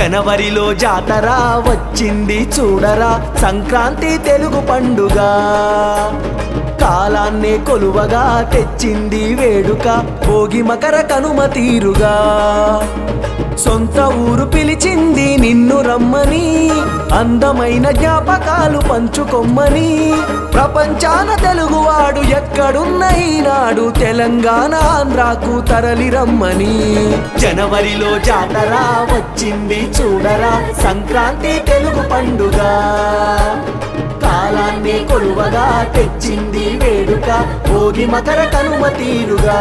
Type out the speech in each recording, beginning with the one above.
జనవరిలో జాతర వచ్చింది చూడరా సంక్రాంతి తెలుగు పండుగ కాలాన్నే కొలువగా తెచ్చింది వేడుక భోగి మకర కనుమ తీరుగా సొంత ఊరు పిలిచింది నిన్ను రమ్మని అందమైన జ్ఞాపకాలు పంచుకొమ్మని ప్రపంచాన తెలుగువాడు ఎక్కడున్న ఈనాడు తెలంగాణ ఆంధ్రాకు తరలి రమ్మని జనవరిలో జాతర వచ్చింది చూడరా సంక్రాంతి తెలుగు పండుగ కాలాన్ని కొలువగా తెచ్చింది వేడుక భోగి మకర కనుమ తీరుగా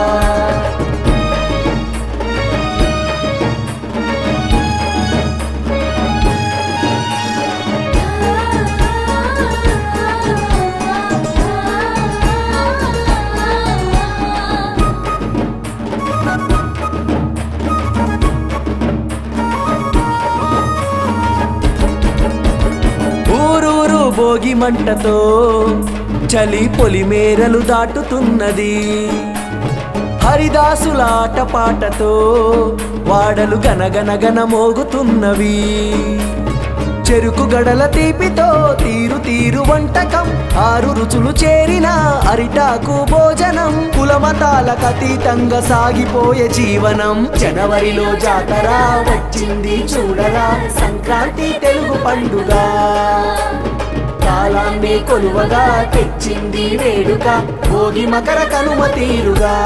ఊరూరు భోగి మంటతో చలి పొలిమేరలు దాటుతున్నది హరిదాసుల ఆటపాటతో వాడలు గనగనగన మోగుతున్నవి చెరుకు గడల తీపితో తీరు తీరు వంటకం ఆరు రుచులు చేరిన అరిటాకు భోజనం కులమతాలకు అతీతంగా సాగిపోయే జీవనం జనవరిలో జాతర వచ్చింది చూడరా సంక్రాంతి తెలుగు పండుగ కాలాన్ని కొలువగా తెచ్చింది వేడుక భోగి మకర కనుమ తీరుగా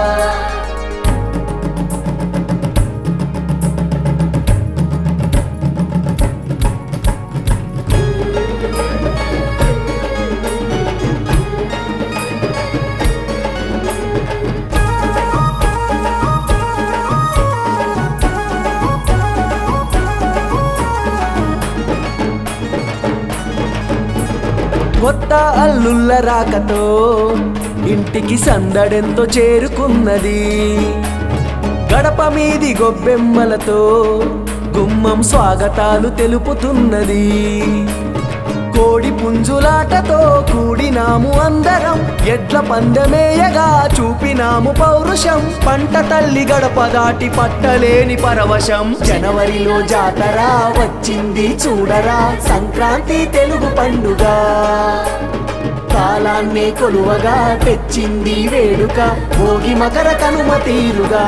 కొత్త అల్లుళ్ళ రాకతో ఇంటికి సందడెంతో చేరుకున్నది గడప మీది గొబ్బెమ్మలతో గుమ్మం స్వాగతాలు తెలుపుతున్నది కోడి పుంజులాటతో కూడినాము అందరం ఎడ్ల పందమేయగా చూపినాము పౌరుషం పంట తల్లి గడప దాటి పట్టలేని పరవశం జనవరిలో జాతర వచ్చింది చూడరా సంక్రాంతి తెలుగు పండుగ కాలాన్నే కొలువగా తెచ్చింది వేడుక భోగి మకర కనుమ తీరుగా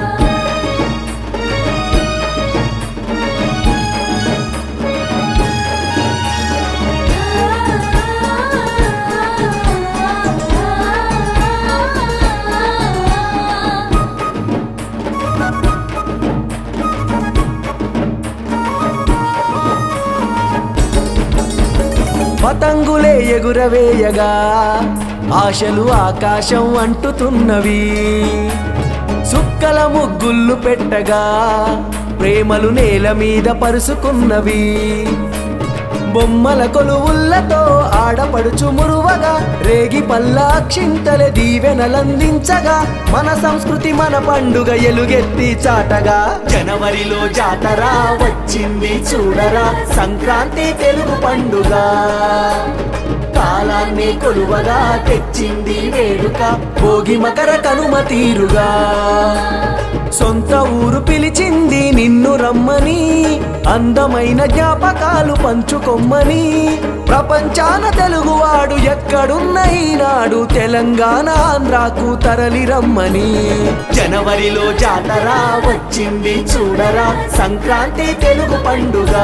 పతంగులే ఎగురవేయగా ఆశలు ఆకాశం అంటుతున్నవి సుక్కల ముగ్గుళ్ళు పెట్టగా ప్రేమలు నేల మీద పరుసుకున్నవి బొమ్మల కొలువుల్లతో ఆడపడుచు మురువగా రేగి పల్లాక్షింతలే దీవెనలందించగా మన సంస్కృతి మన పండుగ ఎలుగెత్తి చాటగా జనవరిలో జాతర వచ్చింది చూడరా సంక్రాంతి తెలుగు పండుగ కాలాన్ని కొలువగా తెచ్చింది వేడుక భోగి మకర కనుమ తీరుగా సొంత ఊరు పిలిచింది నిన్ను రమ్మని అందమైన జ్ఞాపకాలు పంచుకొమ్మని ప్రపంచాన తెలుగువాడు ఎక్కడున్న ఈనాడు తెలంగాణ ఆంధ్రాకు తరలి రమ్మని జనవరిలో జాతర వచ్చింది చూడరా సంక్రాంతి తెలుగు పండుగ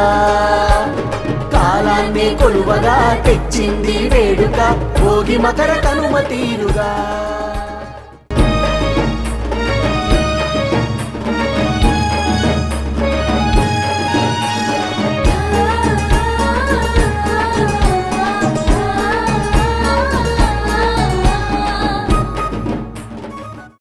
కాలాన్ని కొలువగా తెచ్చింది వేడుక భోగి మకర కనుమ తీరుగా